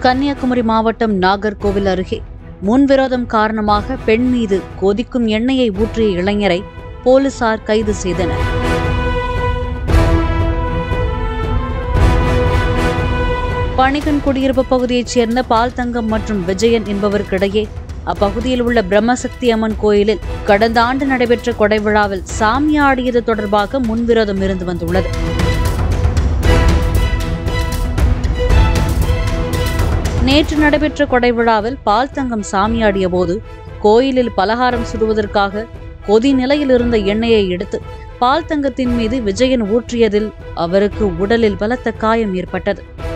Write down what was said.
கன்னியாகுமரி மாவட்டம் நாகர்கோவில் அருகே முன்விரோதம் காரணமாக பெண் மீது கொதிக்கும் எண்ணெயை ஊற்றிய இளைஞரை போலீசார் கைது செய்தனர் பணிகன் குடியிருப்பு பகுதியைச் சேர்ந்த பால் தங்கம் மற்றும் விஜயன் என்பவருக்கிடையே அப்பகுதியில் உள்ள பிரம்மசக்தி அம்மன் கோயிலில் கடந்த ஆண்டு நடைபெற்ற கொடை விழாவில் சாமி ஆடியது தொடர்பாக முன்விரோதம் இருந்து வந்துள்ளது நேற்று நடைபெற்ற கொடை விழாவில் பால் தங்கம் சாமியாடிய போது கோயிலில் பலகாரம் சுடுவதற்காக கொதி நிலையில் இருந்த எண்ணெயை எடுத்து பால் தங்கத்தின் மீது விஜயன் ஊற்றியதில் அவருக்கு உடலில் பலத்த காயம் ஏற்பட்டது